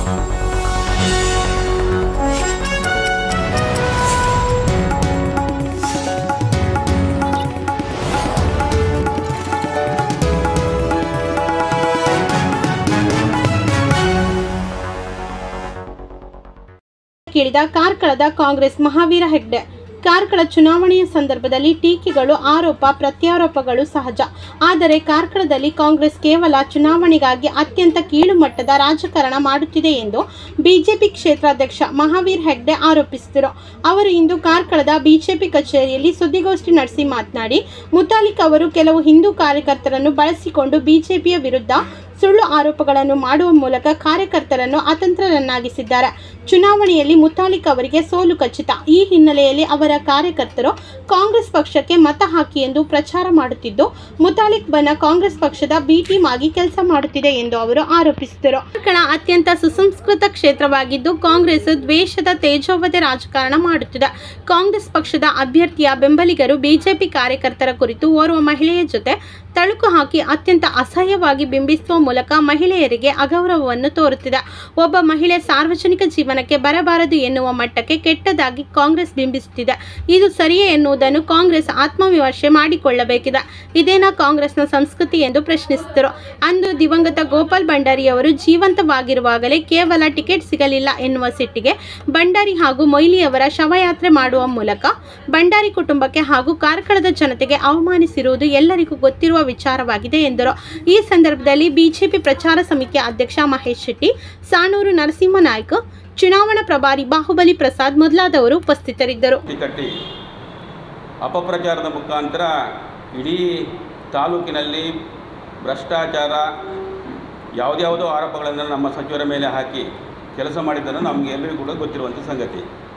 ಕೇಳಿದ ಕಾರ್ಕಳದ ಕಾಂಗ್ರೆಸ್ ಮಹಾವೀರ ಹೆಗ್ಡೆ ಕಾರ್ಕಳ ಚುನಾವಣೆಯ ಸಂದರ್ಭದಲ್ಲಿ ಟೀಕೆಗಳು ಆರೋಪ ಪ್ರತ್ಯಾರೋಪಗಳು ಸಹಜ ಆದರೆ ಕಾರ್ಕಳದಲ್ಲಿ ಕಾಂಗ್ರೆಸ್ ಕೇವಲ ಚುನಾವಣೆಗಾಗಿ ಅತ್ಯಂತ ಕೀಳು ಮಟ್ಟದ ರಾಜಕಾರಣ ಮಾಡುತ್ತಿದೆ ಎಂದು ಬಿಜೆಪಿ ಕ್ಷೇತ್ರಾಧ್ಯಕ್ಷ ಮಹಾವೀರ್ ಹೆಗ್ಡೆ ಆರೋಪಿಸಿದರು ಅವರು ಇಂದು ಕಾರ್ಕಳದ ಬಿಜೆಪಿ ಕಚೇರಿಯಲ್ಲಿ ಸುದ್ದಿಗೋಷ್ಠಿ ನಡೆಸಿ ಮಾತನಾಡಿ ಮುತಾಲಿಕ್ ಅವರು ಕೆಲವು ಹಿಂದೂ ಕಾರ್ಯಕರ್ತರನ್ನು ಬಳಸಿಕೊಂಡು ಬಿಜೆಪಿಯ ವಿರುದ್ಧ ಸುಳ್ಳು ಆರೋಪಗಳನ್ನು ಮಾಡುವ ಮೂಲಕ ಕಾರ್ಯಕರ್ತರನ್ನು ಅತಂತ್ರರನ್ನಾಗಿಸಿದ್ದಾರೆ ಚುನಾವಣೆಯಲ್ಲಿ ಮುತಾಲಿಕ್ ಅವರಿಗೆ ಸೋಲು ಖಚಿತ ಈ ಹಿನ್ನೆಲೆಯಲ್ಲಿ ಅವರ ಕಾರ್ಯಕರ್ತರು ಕಾಂಗ್ರೆಸ್ ಪಕ್ಷಕ್ಕೆ ಮತ ಹಾಕಿ ಎಂದು ಪ್ರಚಾರ ಮಾಡುತ್ತಿದ್ದು ಮುತಾಲಿಕ್ ಬನ ಕಾಂಗ್ರೆಸ್ ಪಕ್ಷದ ಬಿ ಟೀಮ್ ಆಗಿ ಕೆಲಸ ಮಾಡುತ್ತಿದೆ ಎಂದು ಅವರು ಆರೋಪಿಸಿದರು ಕಾರ್ಕಳ ಅತ್ಯಂತ ಸುಸಂಸ್ಕೃತ ಕ್ಷೇತ್ರವಾಗಿದ್ದು ಕಾಂಗ್ರೆಸ್ ದ್ವೇಷದ ತೇಜೋವಧೆ ರಾಜಕಾರಣ ಮಾಡುತ್ತಿದೆ ಕಾಂಗ್ರೆಸ್ ಪಕ್ಷದ ಅಭ್ಯರ್ಥಿಯ ಬೆಂಬಲಿಗರು ಬಿಜೆಪಿ ಕಾರ್ಯಕರ್ತರ ಕುರಿತು ಓರ್ವ ಮಹಿಳೆಯ ಜೊತೆ ತಳುಕು ಹಾಕಿ ಅತ್ಯಂತ ಅಸಹ್ಯವಾಗಿ ಬಿಂಬಿಸುವ ಮೂಲಕ ಮಹಿಳೆಯರಿಗೆ ಅಗೌರವವನ್ನು ತೋರುತ್ತಿದೆ ಒಬ್ಬ ಮಹಿಳೆ ಸಾರ್ವಜನಿಕ ಜೀವನಕ್ಕೆ ಬರಬಾರದು ಎನ್ನುವ ಮಟ್ಟಕ್ಕೆ ಕೆಟ್ಟದಾಗಿ ಕಾಂಗ್ರೆಸ್ ಬಿಂಬಿಸುತ್ತಿದೆ ಇದು ಸರಿಯೇ ಎನ್ನುವುದನ್ನು ಕಾಂಗ್ರೆಸ್ ಆತ್ಮವಿಮರ್ಶೆ ಮಾಡಿಕೊಳ್ಳಬೇಕಿದೆ ಇದೇನಾ ಕಾಂಗ್ರೆಸ್ನ ಸಂಸ್ಕೃತಿ ಎಂದು ಪ್ರಶ್ನಿಸಿದರು ಅಂದು ದಿವಂಗತ ಗೋಪಾಲ್ ಭಂಡಾರಿ ಅವರು ಜೀವಂತವಾಗಿರುವಾಗಲೇ ಕೇವಲ ಟಿಕೆಟ್ ಸಿಗಲಿಲ್ಲ ಎನ್ನುವ ಸಿಟ್ಟಿಗೆ ಭಂಡಾರಿ ಹಾಗೂ ಮೊಯ್ಲಿಯವರ ಶವಯಾತ್ರೆ ಮಾಡುವ ಮೂಲಕ ಭಂಡಾರಿ ಕುಟುಂಬಕ್ಕೆ ಹಾಗೂ ಕಾರ್ಕಳದ ಜನತೆಗೆ ಅವಮಾನಿಸಿರುವುದು ಎಲ್ಲರಿಗೂ ಗೊತ್ತಿರುವ ವಿಚಾರವಾಗಿದೆ ಎಂದರು ಈ ಸಂದರ್ಭದಲ್ಲಿ ಬಿಜೆಪಿ ಪ್ರಚಾರ ಸಮಿತಿಯ ಅಧ್ಯಕ್ಷ ಮಹೇಶ್ ಶೆಟ್ಟಿ ಸಾಣೂರು ನರಸಿಂಹನಾಯ್ಕ ಚುನಾವಣಾ ಪ್ರಭಾರಿ ಬಾಹುಬಲಿ ಪ್ರಸಾದ್ ಮೊದಲಾದವರು ಉಪಸ್ಥಿತರಿದ್ದರು ಕಟ್ಟಿ ಅಪಪ್ರಚಾರದ ಮುಖಾಂತರ ಇಡೀ ತಾಲೂಕಿನಲ್ಲಿ ಭ್ರಷ್ಟಾಚಾರ ಯಾವುದ್ಯಾವುದೋ ಆರೋಪಗಳನ್ನು ನಮ್ಮ ಸಚಿವರ ಮೇಲೆ ಹಾಕಿ ಕೆಲಸ ಮಾಡಿದ್ದನ್ನು ನಮಗೆ ಎಲ್ಲರಿಗೂ ಕೂಡ ಗೊತ್ತಿರುವಂಥ ಸಂಗತಿ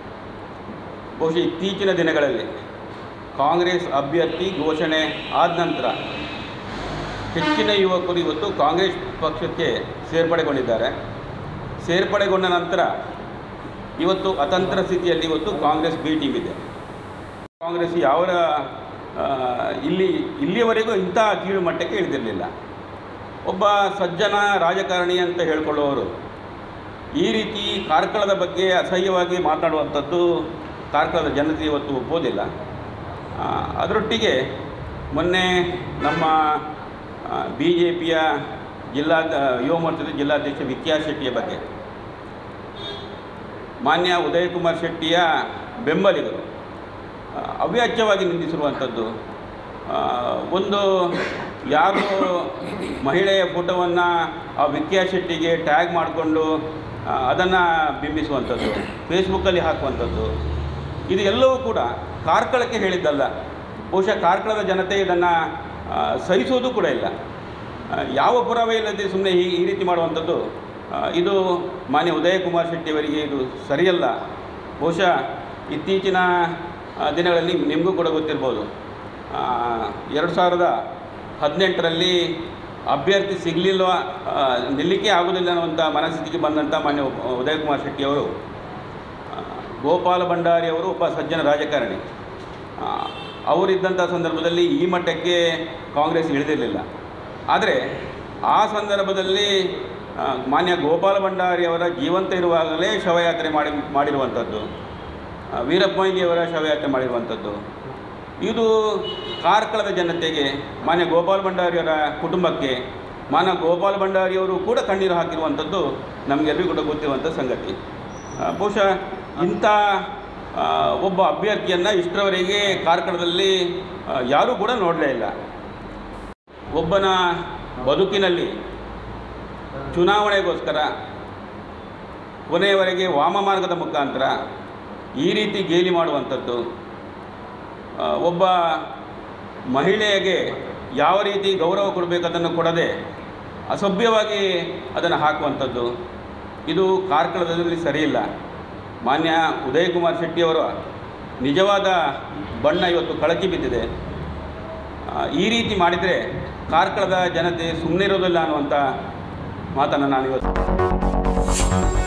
ಬಹುಶಃ ಇತ್ತೀಚಿನ ದಿನಗಳಲ್ಲಿ ಕಾಂಗ್ರೆಸ್ ಅಭ್ಯರ್ಥಿ ಘೋಷಣೆ ಆದ ನಂತರ ಹೆಚ್ಚಿನ ಯುವಕರು ಇವತ್ತು ಕಾಂಗ್ರೆಸ್ ಪಕ್ಷಕ್ಕೆ ಸೇರ್ಪಡೆಗೊಂಡಿದ್ದಾರೆ ಸೇರ್ಪಡೆಗೊಂಡ ನಂತರ ಇವತ್ತು ಅತಂತ್ರ ಸ್ಥಿತಿಯಲ್ಲಿ ಇವತ್ತು ಕಾಂಗ್ರೆಸ್ ಬಿ ಟೀಮ್ ಇದೆ ಕಾಂಗ್ರೆಸ್ ಯಾವ ಆ, ಇಲ್ಲಿ ಇಲ್ಲಿಯವರೆಗೂ ಇಂಥ ಕೀಳು ಮಟ್ಟಕ್ಕೆ ಇಳಿದಿರಲಿಲ್ಲ ಒಬ್ಬ ಸಜ್ಜನ ರಾಜಕಾರಣಿ ಅಂತ ಹೇಳ್ಕೊಳ್ಳುವವರು ಈ ರೀತಿ ಕಾರ್ಕಳದ ಬಗ್ಗೆ ಅಸಹ್ಯವಾಗಿ ಮಾತನಾಡುವಂಥದ್ದು ಕಾರ್ಕಳದ ಜನತೆ ಇವತ್ತು ಒಪ್ಪೋದಿಲ್ಲ ಆ, ಅದರೊಟ್ಟಿಗೆ ಮೊನ್ನೆ ನಮ್ಮ ಬಿ ಜೆ ಪಿಯ ಜಿಲ್ಲಾ ಯುವ ಮೋರ್ಚಾದ ಜಿಲ್ಲಾಧ್ಯಕ್ಷ ವಿದ್ಯಾ ಶೆಟ್ಟಿಯ ಬಗ್ಗೆ ಮಾನ್ಯ ಉದಯ್ ಕುಮಾರ್ ಶೆಟ್ಟಿಯ ಬೆಂಬಲಿಗರು ಆ, ಅವ್ಯಾಚ್ಯವಾಗಿ ನಿಂದಿಸಿರುವಂಥದ್ದು ಆ, ಒಂದು ಯಾರು ಮಹಿಳೆಯ ಫೋಟೋವನ್ನು ಆ ವಿದ್ಯಾ ಶೆಟ್ಟಿಗೆ ಟ್ಯಾಗ್ ಮಾಡಿಕೊಂಡು ಅದನ್ನು ಬಿಂಬಿಸುವಂಥದ್ದು ಫೇಸ್ಬುಕ್ಕಲ್ಲಿ ಹಾಕುವಂಥದ್ದು ಇದು ಎಲ್ಲವೂ ಕೂಡ ಕಾರ್ಕಳಕ್ಕೆ ಹೇಳಿದ್ದಲ್ಲ ಬಹುಶಃ ಕಾರ್ಕಳದ ಜನತೆ ಇದನ್ನು ಸಹಿಸೋದು ಕೂಡ ಇಲ್ಲ ಆ, ಯಾವ ಪುರಾವೆ ಇಲ್ಲದೆ ಸುಮ್ಮನೆ ಈ ಈ ರೀತಿ ಮಾಡುವಂಥದ್ದು ಆ, ಇದು ಮಾನ್ಯ ಉದಯ ಕುಮಾರ್ ಶೆಟ್ಟಿಯವರಿಗೆ ಇದು ಸರಿಯಲ್ಲ ಬಹುಶಃ ಇತ್ತೀಚಿನ ಆ, ದಿನಗಳಲ್ಲಿ ನಿಮಗೂ ಕೂಡ ಗೊತ್ತಿರ್ಬೋದು ಆ, ಎರಡು ಸಾವಿರದ ಹದಿನೆಂಟರಲ್ಲಿ ಅಭ್ಯರ್ಥಿ ಸಿಗಲಿಲ್ಲ ನಿಲ್ಲಿಕ್ಕೆ ಆಗೋದಿಲ್ಲ ಅನ್ನುವಂಥ ಮನಸ್ಥಿತಿಗೆ ಬಂದಂಥ ಮಾನ್ಯ ಉದಯ ಕುಮಾರ್ ಶೆಟ್ಟಿಯವರು ಆ, ಗೋಪಾಲ ಭಂಡಾರಿ ಅವರು ಒಬ್ಬ ಸಜ್ಜನ ರಾಜಕಾರಣಿ ಆ, ಅವರಿದ್ದಂಥ ಸಂದರ್ಭದಲ್ಲಿ ಈ ಮಟ್ಟಕ್ಕೆ ಕಾಂಗ್ರೆಸ್ ಇಳಿದಿರಲಿಲ್ಲ ಆದರೆ ಆ ಸಂದರ್ಭದಲ್ಲಿ ಆ, ಮಾನ್ಯ ಗೋಪಾಲ ಭಂಡಾರಿ ಅವರ ಜೀವಂತ ಇರುವಾಗಲೇ ಶವಯಾತ್ರೆ ಮಾಡಿ ಮಾಡಿರುವಂಥದ್ದು ಆ, ವೀರಪ್ಪ ಮೊಯ್ಲಿಯವರ ಶವಯಾತ್ರೆ ಮಾಡಿರುವಂಥದ್ದು ಇದು ಕಾರ್ಕಳದ ಜನತೆಗೆ ಮಾನ್ಯ ಗೋಪಾಲ್ ಭಂಡಾರಿಯವರ ಕುಟುಂಬಕ್ಕೆ ಮಾನ್ಯ ಗೋಪಾಲ್ ಭಂಡಾರಿಯವರು ಕೂಡ ಕಣ್ಣೀರು ಹಾಕಿರುವಂಥದ್ದು ನಮಗೆಲ್ಲರಿಗೂ ಕೂಡ ಗೊತ್ತಿರುವಂಥ ಸಂಗತಿ ಆ, ಬಹುಶಃ ಇಂಥ ಆ, ಒಬ್ಬ ಅಭ್ಯರ್ಥಿಯನ್ನು ಇಷ್ಟರವರೆಗೆ ಕಾರ್ಕಳದಲ್ಲಿ ಆ, ಯಾರೂ ಕೂಡ ನೋಡಲೇ ಇಲ್ಲ ಒಬ್ಬನ ಬದುಕಿನಲ್ಲಿ ಚುನಾವಣೆಗೋಸ್ಕರ ಕೊನೆಯವರೆಗೆ ವಾಮ ಮಾರ್ಗದ ಮುಖಾಂತರ ಈ ರೀತಿ ಗೇಲಿ ಮಾಡುವಂಥದ್ದು ಆ, ಒಬ್ಬ ಮಹಿಳೆಯಗೆ ಯಾವ ರೀತಿ ಗೌರವ ಕೊಡಬೇಕದನ್ನು ಕೊಡದೆ ಅಸಭ್ಯವಾಗಿ ಅದನ್ನು ಹಾಕುವಂಥದ್ದು ಇದು ಕಾರ್ಕಳದಲ್ಲಿ ಸರಿಯಿಲ್ಲ ಮಾನ್ಯ ಉದಯ್ ಕುಮಾರ್ ಶೆಟ್ಟಿಯವರ ನಿಜವಾದ ಬಣ್ಣ ಇವತ್ತು ಕಳಚಿ ಬಿದ್ದಿದೆ ಆ, ಈ ರೀತಿ ಮಾಡಿದರೆ ಕಾರ್ಕಳದ ಜನತೆ ಸುಮ್ಮನೆ ಇರೋದಿಲ್ಲ ಅನ್ನುವಂಥ ಮಾತನ್ನು ನಾನು ಇವತ್ತು